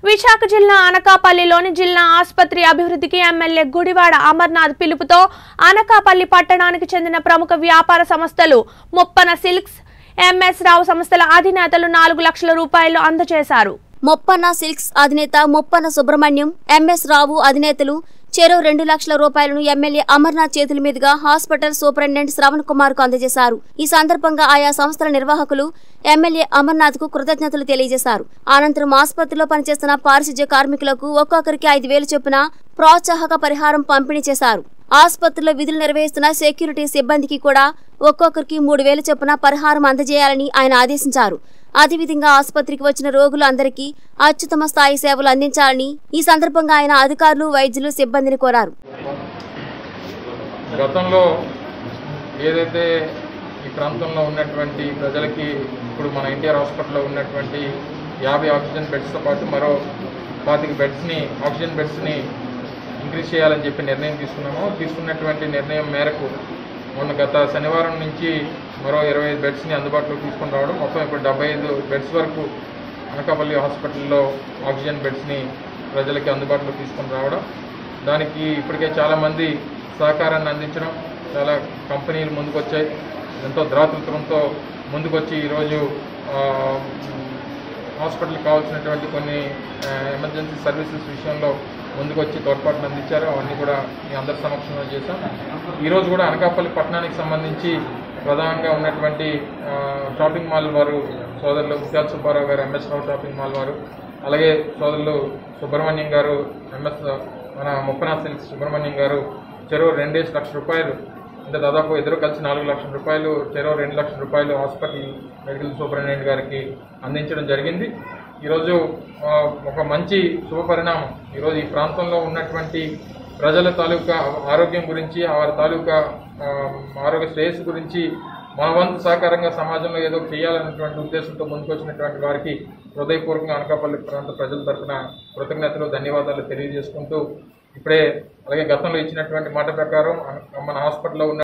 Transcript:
విశాఖ జిల్లా అనకాపల్లిలోని జిల్లా ఆసుపత్రి అభివృద్ధికి ఎమ్మెల్యే గుడివాడ అమర్నాథ్ పిలుపుతో అనకాపల్లి పట్టణానికి చెందిన ప్రముఖ వ్యాపార సంస్థలు ముప్పన సిల్క్స్ ఎంఎస్ రావు సంస్థల అధినేతలు నాలుగు లక్షల రూపాయలు అందజేశారు మొప్పన్న సిల్క్స్ అధినేత మొప్పన్న సుబ్రహ్మణ్యం ఎంఎస్ రావు అధినేతలు చెరో రెండు లక్షల రూపాయలను ఎమ్మెల్యే అమర్నాథ్ చేతుల మీదుగా హాస్పిటల్ సూపరింటెండెంట్ శ్రవణ్ కుమార్ కు అందజేశారు ఈ సందర్భంగా ఆయా సంస్థల నిర్వాహకులు ఎమ్మెల్యే అమర్నాథ్ కు కృతజ్ఞతలు తెలియజేశారు అనంతరం ఆసుపత్రిలో పనిచేస్తున్న పారిశుధ్య కార్మికులకు ఒక్కొక్కరికి ఐదు వేలు చొప్పున ప్రోత్సాహక పరిహారం పంపిణీ చేశారు ఆసుపత్రిలో విధులు నిర్వహిస్తున్న సెక్యూరిటీ సిబ్బందికి కూడా ఒక్కొక్కరికి మూడు వేలు చొప్పున పరిహారం అందజేయాలని ఆయన ఆదేశించారు అదేవిధంగా ఆసుపత్రికి వచ్చిన రోగులు అందరికీ అత్యుత్తమ స్థాయి సేవలు అందించాలని ఈ సందర్భంగా ఆయన అధికారులు వైద్యులు సిబ్బందిని కోరారు గతంలో ఏదైతే ఈ ప్రాంతంలో ఉన్నటువంటి ప్రజలకి ఇప్పుడు మన ఎన్టీఆర్ హాస్పిటల్లో ఉన్నటువంటి యాభై ఆక్సిజన్ బెడ్స్తో పాటు మరో పాతిక బెడ్స్ని ఆక్సిజన్ బెడ్స్ని ఇంక్రీజ్ చేయాలని చెప్పి నిర్ణయం తీసుకున్నాము తీసుకున్నటువంటి నిర్ణయం మేరకు మొన్న గత శనివారం నుంచి మరో ఇరవై ఐదు బెడ్స్ని అందుబాటులోకి తీసుకొని రావడం మొత్తం ఇప్పుడు డెబ్బై ఐదు బెడ్స్ వరకు అనకాపల్లి హాస్పిటల్లో ఆక్సిజన్ బెడ్స్ని ప్రజలకి అందుబాటులోకి తీసుకొని రావడం దానికి ఇప్పటికే చాలామంది సహకారాన్ని అందించడం చాలా కంపెనీలు ముందుకొచ్చాయి ఎంతో ద్రాతృత్వంతో ముందుకొచ్చి ఈరోజు ఆ, హాస్పిటల్కి కావాల్సినటువంటి కొన్ని ఆ, ఎమర్జెన్సీ సర్వీసెస్ విషయంలో ముందుకొచ్చి తోడ్పాటును అందించారు అవన్నీ కూడా మీ అందరి సమక్షంలో చేశాం ఈరోజు కూడా అనకాపల్లి పట్టణానికి సంబంధించి ప్రధానంగా ఉన్నటువంటి ఆ, షాపింగ్ మాల్ వారు సోదరులు ముత్యాల సుబ్బారావు గారు ఎంఎస్ రావు షాపింగ్ మాల్ వారు అలాగే సోదరులు సుబ్రహ్మణ్యం గారు ఎంఎస్ మన ముప్పనా సిల్క్స్ సుబ్రహ్మణ్యం గారు చెరువు రెండేసి లక్షల రూపాయలు అంటే దాదాపు ఇద్దరు కలిసి నాలుగు లక్షల రూపాయలు చెరువు రెండు లక్షల రూపాయలు హాస్పిటల్ మెడికల్ సూపరింటెండెంట్ గారికి అందించడం జరిగింది ఈరోజు ఆ, ఒక మంచి శుభ పరిణామం ఈరోజు ఈ ప్రాంతంలో ఉన్నటువంటి ప్రజల తాలూకా ఆరోగ్యం గురించి వారి తాలూకా ఆ, ఆరోగ్య శ్రేయస్సు గురించి మన వంతు సహకారంగా సమాజంలో ఏదో చేయాలన్నటువంటి ఉద్దేశంతో ముందుకొచ్చినటువంటి వారికి హృదయపూర్వకంగా అనకాపల్లి ప్రాంత ప్రజల తరఫున కృతజ్ఞతలు ధన్యవాదాలు తెలియజేసుకుంటూ ఇప్పుడే అలాగే గతంలో ఇచ్చినటువంటి మాట ప్రకారం మన హాస్పిటల్లో ఉన్న